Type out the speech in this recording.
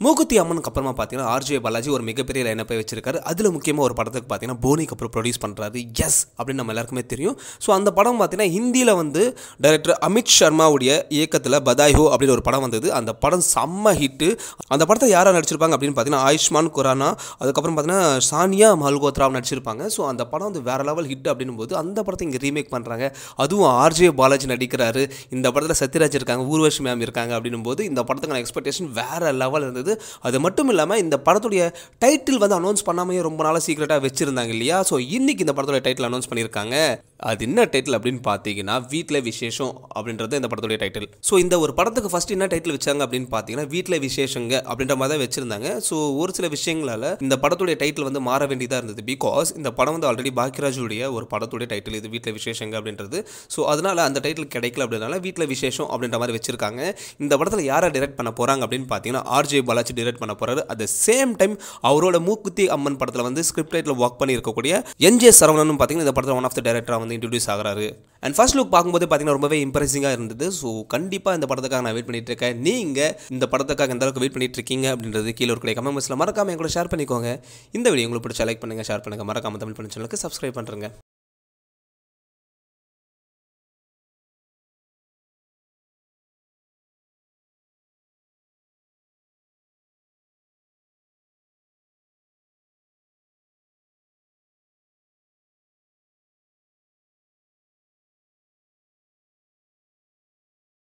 மூக்குத்தி அம்மனுக்கு அப்புறமா பார்த்தீங்கன்னா ஆர்ஜே பாலாஜி ஒரு மிகப்பெரிய லைனப்பை வச்சிருக்காரு அதில் முக்கியமாக ஒரு படத்துக்கு பார்த்தீங்கன்னா போனிக்கு அப்புறம் ப்ரொடியூஸ் பண்ணுறாரு எஸ் அப்படின்னு நம்ம எல்லாருக்குமே தெரியும் ஸோ அந்த படம் பார்த்தீங்கன்னா ஹிந்தியில் வந்து டைரக்டர் அமித் சர்மாவுடைய இயக்கத்தில் பதாய் ஹோ அப்படின்னு ஒரு படம் வந்தது அந்த படம் செம்ம ஹிட்டு அந்த படத்தை யாராக நடிச்சிருப்பாங்க அப்படின்னு பார்த்தீங்கன்னா ஆயுஷ்மான் குரானா அதுக்கப்புறம் பார்த்தீங்கன்னா சானியா மல்கோத்ராவ் நடிச்சிருப்பாங்க ஸோ அந்த படம் வந்து வேற லெவல் ஹிட் அப்படின்னும் போது அந்த படத்தை இங்கே ரீமேக் பண்ணுறாங்க அதுவும் ஆர்ஜே பாலாஜி நடிக்கிறாரு இந்த படத்தில் சத்யராஜ் இருக்காங்க ஊர்வஷி மேம் இருக்காங்க அப்படின்னும் போது இந்த படத்துக்கான எக்ஸ்பெக்டேஷன் வேற லெவல் இருந்தது அது மட்டும் இல்லாமல் இந்த படத்துடைய டைட்டில் வந்து அனௌன்ஸ் பண்ணாமையே ரொம்ப நாளாக சீக்கிரட்டாக வச்சிருந்தாங்க இல்லையா ஸோ இன்னைக்கு இந்த படத்தோட டைட்டில் அனௌன்ஸ் பண்ணியிருக்காங்க அது என்ன டைட்டில் அப்படின்னு பார்த்தீங்கன்னா வீட்டில் விசேஷம் அப்படின்றது இந்த படத்துடைய டைட்டில் ஸோ இந்த ஒரு படத்துக்கு ஃபர்ஸ்ட் என்ன டைட்டில் வச்சாங்க அப்படின்னு பார்த்தீங்கன்னா வீட்டில் விசேஷங்க அப்படின்ற மாதிரி தான் வச்சிருந்தாங்க ஸோ ஒரு சில விஷயங்களால இந்த படத்துடைய டைட்டில் வந்து மாற வேண்டியதாக இருந்தது பிகாஸ் இந்த படம் வந்து ஆல்ரெடி பாக்கியராஜுடைய ஒரு படத்துடைய டைட்டில் இது வீட்டில் விசேஷங்க அப்படின்றது ஸோ அதனால அந்த டைட்டில் கிடைக்கல அப்படின்னால வீட்டில் விசேஷம் அப்படின்ற மாதிரி வச்சிருக்காங்க இந்த படத்தில் யாரை டைரக்ட் பண்ண போகிறாங்க அப்படின்னு பார்த்தீங்கன்னா ஆர்ஜே பாலாஜி டைரக்ட் பண்ண போறாரு அட் த சேம் டைம் அவரோட மூக்குத்தி அம்மன் படத்தில் வந்து ஸ்கிரிப்ட் ரைட்டில் ஒர்க் பண்ணி இருக்கக்கூடிய என்ஜே சரவணன் பார்த்தீங்கன்னா இந்த படத்தில் ஒன் ஆஃப் த டைரக்டராக வந்து இன்ட்ரடியூஸ் ஆகிறாரு அண்ட் ஃபர்ஸ்ட் லுக் பார்க்கும்போது பார்த்தீங்கன்னா ரொம்பவே இம்ப்ரெசிங்காக இருந்தது ஸோ கண்டிப்பாக இந்த படத்துக்காக நான் வெயிட் பண்ணிட்டு இருக்கேன் நீங்கள் இந்த படத்துக்காக எந்த அளவுக்கு வெயிட் பண்ணிட்டு இருக்கீங்க அப்படின்றது கீழே இருக்கக்கூடிய கமெண்ட்ஸில் மறக்காம என் கூட ஷேர் பண்ணிக்கோங்க இந்த வீடியோ உங்களுக்கு பிடிச்ச லைக் பண்ணுங்கள் ஷேர் பண்ணுங்கள் மறக்காம தமிழ் பண்ண சேனலுக்கு சப்ஸ்கிரைப் பண்ணுறேங்க